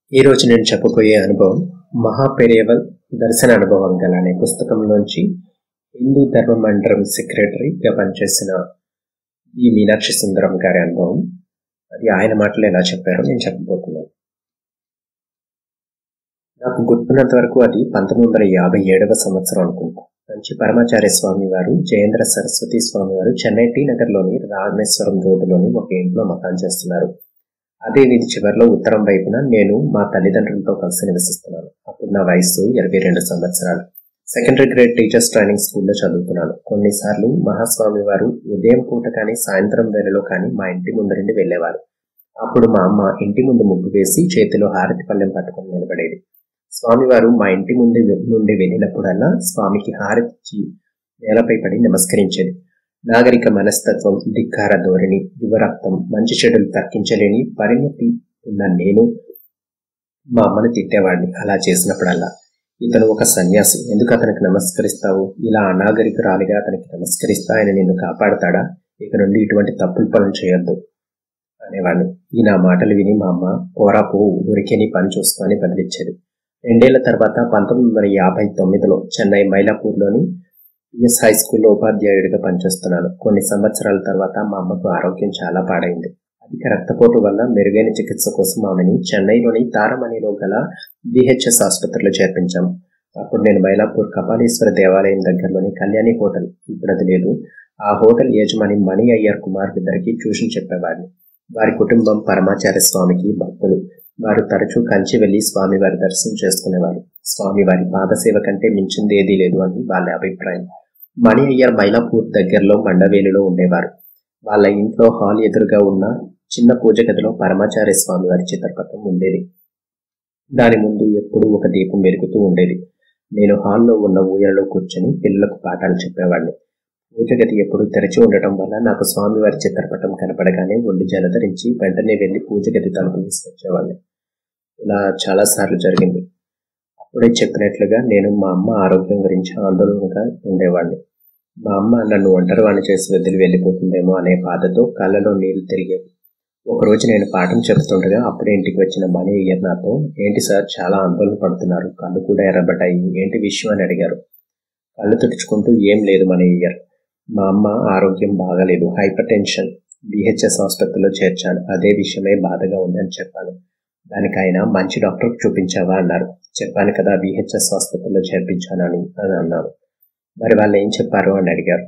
ఈ రోజు నేను చెప్పబోయే అనుభవం మహాపెరియవల్ దర్శన అనుభవం గల అనే పుస్తకంలోంచి హిందూ ధర్మ మండలం సెక్రటరీగా పనిచేసిన ఈ మీనాక్షి సుందరం గారి అనుభవం అది ఆయన మాటలు ఎలా చెప్పారో నేను చెప్పబోతున్నాను నాకు గుర్తున్నంత వరకు అది పంతొమ్మిది వందల యాభై ఏడవ సంవత్సరం అనుకుంటా మంచి పరమాచార్య స్వామి వారు జయేంద్ర సరస్వతి స్వామి వారు చెన్నై టీ నగర్లోని రామేశ్వరం రోడ్డులోని ఒక ఇంట్లో మకాన్ చేస్తున్నారు అదే వీధి చివరిలో ఉత్తరం వైపున నేను మా తల్లిదండ్రులతో కలిసి నివసిస్తున్నాను అప్పుడు నా వయసు ఇరవై రెండు సంవత్సరాలు సెకండరీ గ్రేడ్ టీచర్స్ ట్రైనింగ్ స్కూల్లో చదువుతున్నాను కొన్నిసార్లు మహాస్వామి వారు ఉదయం పూట కానీ సాయంత్రం వేళలో కానీ మా ఇంటి ముందు నుండి వెళ్ళేవారు అప్పుడు మా అమ్మ ఇంటి ముందు ముగ్గు వేసి చేతిలో హారతి పళ్ళెం పట్టుకొని నిలబడేది స్వామివారు మా ఇంటి ముందు నుండి వెళ్ళినప్పుడల్లా స్వామికి హారతి నేలపై పడి నమస్కరించేది నాగరిక మనస్తత్వం ధిక్కార ధోరణి యువరక్తం మంచి చెడులు తర్కించలేని పరిణతి ఉన్న నేను మా అమ్మను తిట్టేవాడిని అలా చేసినప్పుడల్లా ఇతను ఒక సన్యాసి ఎందుకు అతనికి నమస్కరిస్తావు ఇలా అనాగరికురాలిగా అతనికి నమస్కరిస్తా ఆయన నిన్ను కాపాడతాడా ఇక నుండి ఇటువంటి తప్పులు పనులు చేయొద్దు అనేవాడిని ఈ నా మాటలు విని మా అమ్మ పోరా పో ఊరికే నీ పని చూసుకొని బదిలిచ్చేది రెండేళ్ల తర్వాత పంతొమ్మిది వందల యాభై తొమ్మిదిలో చెన్నై మైలాపూర్లోని పిఎస్ హై స్కూల్లో ఉపాధ్యాయుడిగా పనిచేస్తున్నాను కొన్ని సంవత్సరాల తర్వాత మా అమ్మకు ఆరోగ్యం చాలా పాడైంది అధిక రక్తపోటు వల్ల మెరుగైన చికిత్స కోసం ఆమెని చెన్నైలోని తారమణిలో గల విహెచ్ఎస్ ఆసుపత్రిలో చేర్పించాం అప్పుడు నేను మైలాపూర్ కపాలీశ్వర దేవాలయం దగ్గరలోని కళ్యాణి హోటల్ ఇప్పుడు అది లేదు ఆ హోటల్ యజమాని మణి అయ్యర్ కుమార్ ఇద్దరికి ట్యూషన్ చెప్పేవాడిని వారి కుటుంబం పరమాచార్య స్వామికి భక్తులు వారు తరచూ కంచి వెళ్లి స్వామివారి దర్శనం చేసుకునేవారు స్వామివారి పాదసేవ కంటే మించింది ఏదీ లేదు అని వాళ్ళ అభిప్రాయం మణి అయ్యర్ మైలాపూర్ దగ్గరలో మండవేలులో ఉండేవారు వాళ్ళ ఇంట్లో హాల్ ఎదురుగా ఉన్న చిన్న పూజ గదిలో పరమాచార్య స్వామివారి చిత్రపటం ఉండేది దాని ముందు ఎప్పుడూ ఒక దీపం వెలుగుతూ ఉండేది నేను హాల్లో ఉన్న ఊయలలో కూర్చొని పిల్లలకు పాఠాలు చెప్పేవాడిని పూజ గది ఎప్పుడు తెరిచి ఉండటం వల్ల నాకు స్వామివారి చిత్రపటం కనపడగానే ఒళ్ళు జలధరించి వెంటనే వెళ్లి పూజ గది తలుపు తీసుకొచ్చేవాడిని ఇలా చాలాసార్లు జరిగింది అప్పుడే చెప్పినట్లుగా నేను మా అమ్మ ఆరోగ్యం గురించి ఆందోళనగా ఉండేవాడిని మా అమ్మ నన్ను ఒంటరివాణి చేసి వదిలి వెళ్ళిపోతుందేమో అనే బాధతో కళ్ళలో నీళ్లు తిరిగేవి ఒకరోజు నేను పాఠం చెబుతుండగా అప్పుడే ఇంటికి వచ్చిన మనీ అయ్యర్ నాతో ఏంటి సార్ చాలా ఆందోళన పడుతున్నారు కళ్ళు కూడా ఎర్రబడ్డాయి ఏంటి విషయం అని అడిగారు కళ్ళు తుడుచుకుంటూ ఏం లేదు మనీ అయ్యర్ మా అమ్మ ఆరోగ్యం బాగలేదు హైపర్ టెన్షన్ బిహెచ్ఎస్ ఆసుపత్రిలో చేర్చాను అదే విషయమే బాధగా ఉందని చెప్పాను దానికి ఆయన మంచి డాక్టర్ చూపించావా అన్నారు చెప్పాను కదా బిహెచ్ఎస్ ఆసుపత్రిలో చేర్పించానని అని అన్నాను మరి వాళ్ళు ఏం చెప్పారు అని అడిగారు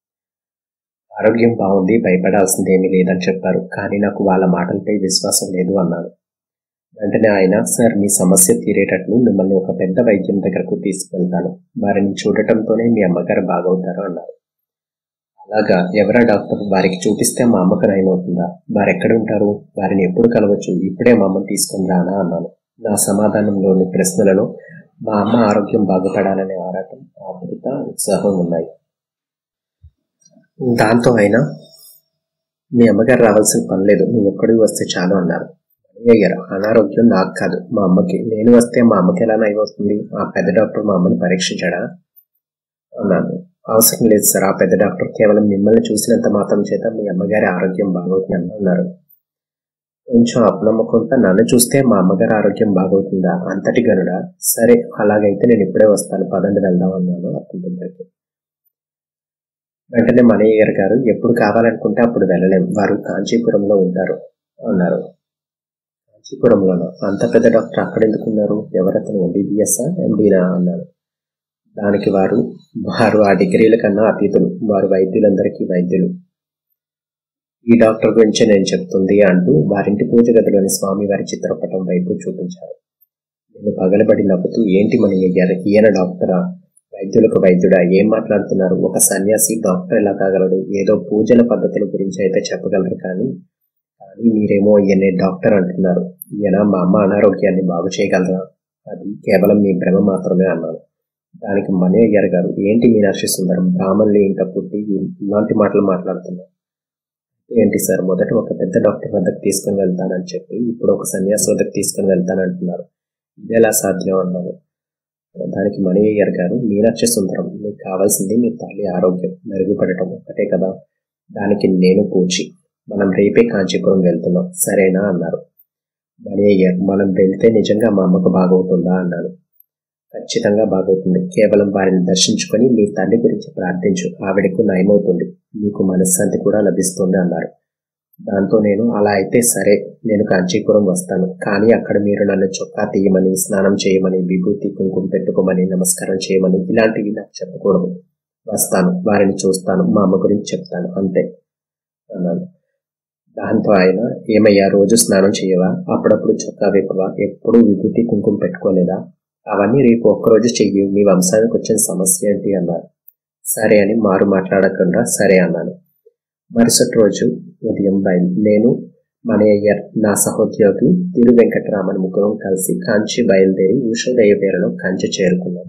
ఆరోగ్యం బాగుంది భయపడాల్సింది ఏమీ లేదని చెప్పారు కానీ నాకు వాళ్ళ మాటలపై విశ్వాసం లేదు అన్నాను వెంటనే ఆయన సార్ మీ సమస్య తీరేటట్లు మిమ్మల్ని ఒక పెద్ద వైద్యం దగ్గరకు తీసుకెళ్తాను వారిని చూడటంతోనే మీ అమ్మగారు బాగవుతారు అన్నారు అలాగా ఎవరా డాక్టర్ వారికి చూపిస్తే మా అమ్మకు నయమవుతుందా వారు ఎక్కడ ఉంటారు వారిని ఎప్పుడు కలవచ్చు ఇప్పుడే మా అమ్మని తీసుకుని రానా అన్నాను నా సమాధానంలోని ప్రశ్నలలో మా అమ్మ ఆరోగ్యం బాగుపడాలనే ఆరాటం ఆతృత ఉత్సాహం ఉన్నాయి దాంతో ఆయన మీ అమ్మగారు రావాల్సిన పని లేదు నువ్వు ఒక్కడికి వస్తే చాలు అన్నారు అయ్యారు అనారోగ్యం నాకు కాదు మా అమ్మకి నేను వస్తే మా అమ్మకి ఎలా నయమవుతుంది ఆ పెద్ద డాక్టర్ మా అమ్మని పరీక్షించాడా అన్నాను అవసరం లేదు సార్ ఆ పెద్ద డాక్టర్ కేవలం మిమ్మల్ని చూసినంత మాత్రం చేత మీ అమ్మగారి ఆరోగ్యం బాగవుతుందని అన్నారు కొంచెం అపనమ్మకంతో నన్ను చూస్తే మా అమ్మగారి ఆరోగ్యం బాగవుతుందా అంతటి గనుడా సరే అలాగైతే నేను ఇప్పుడే వస్తాను పదండి వెళ్దాం అన్నాను అతని దగ్గరికి వెంటనే మనయ్య గారు ఎప్పుడు కావాలనుకుంటే అప్పుడు వెళ్ళలేం వారు కాంచీపురంలో ఉంటారు అన్నారు కాంచీపురంలోనా అంత పెద్ద డాక్టర్ అక్కడ ఎందుకున్నారు ఎవరతను ఎంబీబీఎస్ఆ ఎండీనా అన్నారు దానికి వారు వారు ఆ డిగ్రీల కన్నా అతీతులు వారు వైద్యులందరికీ వైద్యులు ఈ డాక్టర్ గురించి నేను చెప్తుంది అంటూ వారింటి పూజ గదిలోని స్వామివారి చిత్రపటం వైపు చూపించారు నేను పగలబడి నవ్వుతూ ఏంటి మన అయ్యారు ఈయన డాక్టరా వైద్యులకు వైద్యుడా ఏం మాట్లాడుతున్నారు ఒక సన్యాసి డాక్టర్ ఎలా కాగలడు ఏదో పూజల పద్ధతుల గురించి అయితే చెప్పగలరు కానీ కానీ మీరేమో ఈయన డాక్టర్ అంటున్నారు ఈయన మా అమ్మ అనారోగ్యాన్ని బాగు చేయగలరా అది కేవలం మీ భ్రమ మాత్రమే అన్నాను దానికి మనే అయ్యారు గారు ఏంటి మీనాక్షి సుందరం బ్రాహ్మణులు ఇంట పుట్టి ఇలాంటి మాటలు మాట్లాడుతున్నారు ఏంటి సార్ మొదట ఒక పెద్ద డాక్టర్ వద్దకు తీసుకుని వెళ్తానని చెప్పి ఇప్పుడు ఒక సన్యాసి వద్దకు తీసుకుని వెళ్తానంటున్నారు ఇది ఎలా సాధ్యం అన్నారు దానికి మణి అయ్యర్ గారు మీనాక్షి సుందరం మీకు కావాల్సింది మీ తల్లి ఆరోగ్యం మెరుగుపడటం ఒకటే కదా దానికి నేను పూచి మనం రేపే కాంచీపురం వెళ్తున్నాం సరేనా అన్నారు మనీ అయ్యారు మనం వెళ్తే నిజంగా మా అమ్మకు బాగవుతుందా అన్నాను ఖచ్చితంగా బాగవుతుంది కేవలం వారిని దర్శించుకొని మీ తల్లి గురించి ప్రార్థించు ఆవిడకు నయమవుతుంది నీకు మనశ్శాంతి కూడా లభిస్తుంది అన్నారు దాంతో నేను అలా అయితే సరే నేను కాంచీపురం వస్తాను కానీ అక్కడ మీరు నన్ను చొక్కా తీయమని స్నానం చేయమని విభూతి కుంకుమ పెట్టుకోమని నమస్కారం చేయమని ఇలాంటివి నాకు చెప్పకూడదు వస్తాను వారిని చూస్తాను మా అమ్మ గురించి చెప్తాను అంతే అన్నాను దాంతో ఆయన ఏమయ్యా రోజు స్నానం చేయవా అప్పుడప్పుడు చొక్కా విప్పవా ఎప్పుడూ విభూతి కుంకుమ పెట్టుకోలేదా అవన్నీ రేపు ఒక్కరోజు చెయ్యి నీ వంశానికి వచ్చిన సమస్య ఏంటి అన్నారు సరే అని మారు మాట్లాడకుండా సరే అన్నాను మరుసటి రోజు ఉదయం బయలు నేను మనయ్యర్ నా సహోద్యోగి తిరు వెంకటరామన్ ముగ్గురం కలిసి కాంచి బయలుదేరి ఉషోదయ పేరులో కంచి చేరుకున్నాం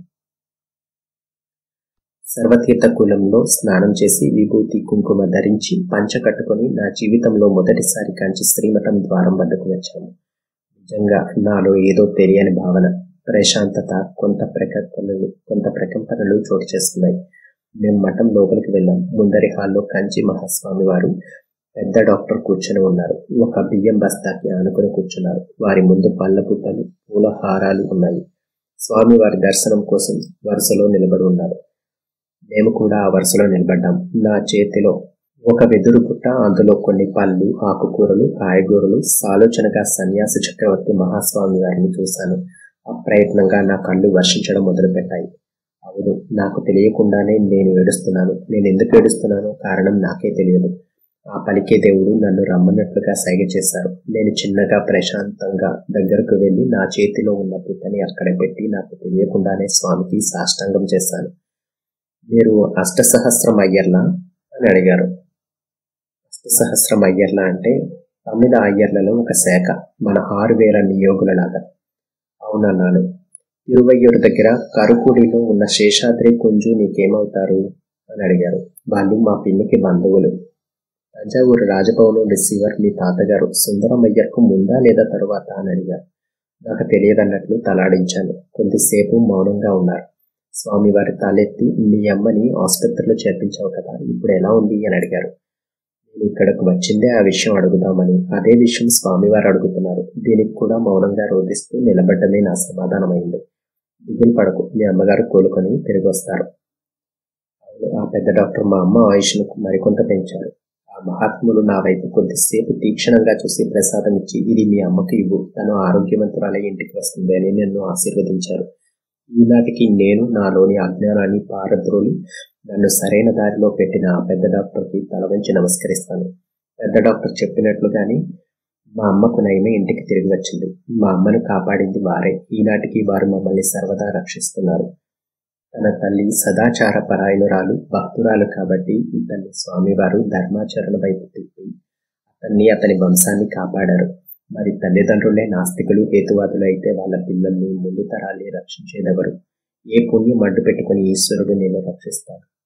సర్వతీర్థ కులంలో స్నానం చేసి విభూతి కుంకుమ ధరించి పంచ కట్టుకొని నా జీవితంలో మొదటిసారి కంచి శ్రీమఠం ద్వారం వద్దకు వచ్చాము నిజంగా నాలో ఏదో తెలియని భావన ప్రశాంతత కొంత ప్రకంపనలు కొంత ప్రకంపనలు చోటు చేసుకున్నాయి మేము మఠం లోపలికి వెళ్ళాం ముందరి హాల్లో కంచి మహాస్వామి వారు పెద్ద డాక్టర్ కూర్చొని ఉన్నారు ఒక బియ్యం బస్తాకి ఆనుకుని కూర్చున్నారు వారి ముందు పళ్ళ పుట్టలు పూల హారాలు ఉన్నాయి స్వామి వారి దర్శనం కోసం వరుసలో నిలబడి ఉన్నారు మేము కూడా ఆ వరుసలో నిలబడ్డాం నా చేతిలో ఒక వెదురు పుట్ట అందులో కొన్ని పళ్ళు ఆకుకూరలు కాయగూరలు సాలోచనగా సన్యాసి చక్రవర్తి మహాస్వామి వారిని చూశాను అప్రయత్నంగా నా కళ్ళు వర్షించడం మొదలుపెట్టాయి అవును నాకు తెలియకుండానే నేను ఏడుస్తున్నాను నేను ఎందుకు ఏడుస్తున్నానో కారణం నాకే తెలియదు ఆ పలికే దేవుడు నన్ను రమ్మన్నట్లుగా సైగ చేశారు నేను చిన్నగా ప్రశాంతంగా దగ్గరకు వెళ్ళి నా చేతిలో ఉన్న పుట్టని అక్కడ పెట్టి నాకు తెలియకుండానే స్వామికి సాష్టాంగం చేశాను మీరు అష్టసహస్రం అయ్యర్లా అని అడిగారు అష్టసహస్రం అయ్యర్లా అంటే తమిళ అయ్యర్లలో ఒక శాఖ మన ఆరు వేల నియోగులలాగా అవునన్నాను తిరువయ్యూరు దగ్గర కరుకుడిలో ఉన్న శేషాద్రి కుంజు నీకేమవుతారు అని అడిగారు వాళ్ళు మా పిన్నికి బంధువులు తంజావూరు రాజభవనం రిసీవర్ మీ తాతగారు సుందరమయ్యర్కు ముందా లేదా తరువాత అని అడిగారు నాకు తెలియదన్నట్లు తలాడించాను కొద్దిసేపు మౌనంగా ఉన్నారు స్వామివారి తలెత్తి మీ అమ్మని ఆసుపత్రిలో చేర్పించావు కదా ఇప్పుడు ఎలా ఉంది అని అడిగారు నేను ఇక్కడకు వచ్చిందే ఆ విషయం అడుగుదామని అదే విషయం స్వామివారు అడుగుతున్నారు దీనికి కూడా మౌనంగా రోధిస్తూ నిలబడ్డమే నా సమాధానమైంది దిగులు పడకు మీ అమ్మగారు కోలుకొని తిరిగి వస్తారు ఆ పెద్ద డాక్టర్ మా అమ్మ ఆయుష్ను మరికొంత పెంచారు ఆ మహాత్ములు నా వైపు కొద్దిసేపు తీక్షణంగా చూసి ప్రసాదం ఇచ్చి ఇది మీ అమ్మకి ఇవ్వు తను ఆరోగ్యవంతురాలై ఇంటికి వస్తుంది అని నన్ను ఆశీర్వదించారు ఈనాటికి నేను నాలోని అజ్ఞానాన్ని పారద్రోలి నన్ను సరైన దారిలో పెట్టిన ఆ పెద్ద డాక్టర్కి తల వంచి నమస్కరిస్తాను పెద్ద డాక్టర్ చెప్పినట్లుగానే మా అమ్మకు నయమే ఇంటికి తిరిగి వచ్చింది మా అమ్మను కాపాడింది వారే ఈనాటికి వారు మమ్మల్ని సర్వదా రక్షిస్తున్నారు తన తల్లి సదాచార పరాయణురాలు భక్తురాలు కాబట్టి ఈ తల్లి స్వామివారు ధర్మాచరణ వైపు తిప్పి అతన్ని అతని వంశాన్ని కాపాడారు మరి తల్లిదండ్రులే నాస్తికులు హేతువాదులు అయితే వాళ్ళ పిల్లల్ని ముందు తరాల్ని రక్షించేదెవరు ఏ పుణ్యం అడ్డు పెట్టుకుని ఈశ్వరుడు నేను రక్షిస్తాను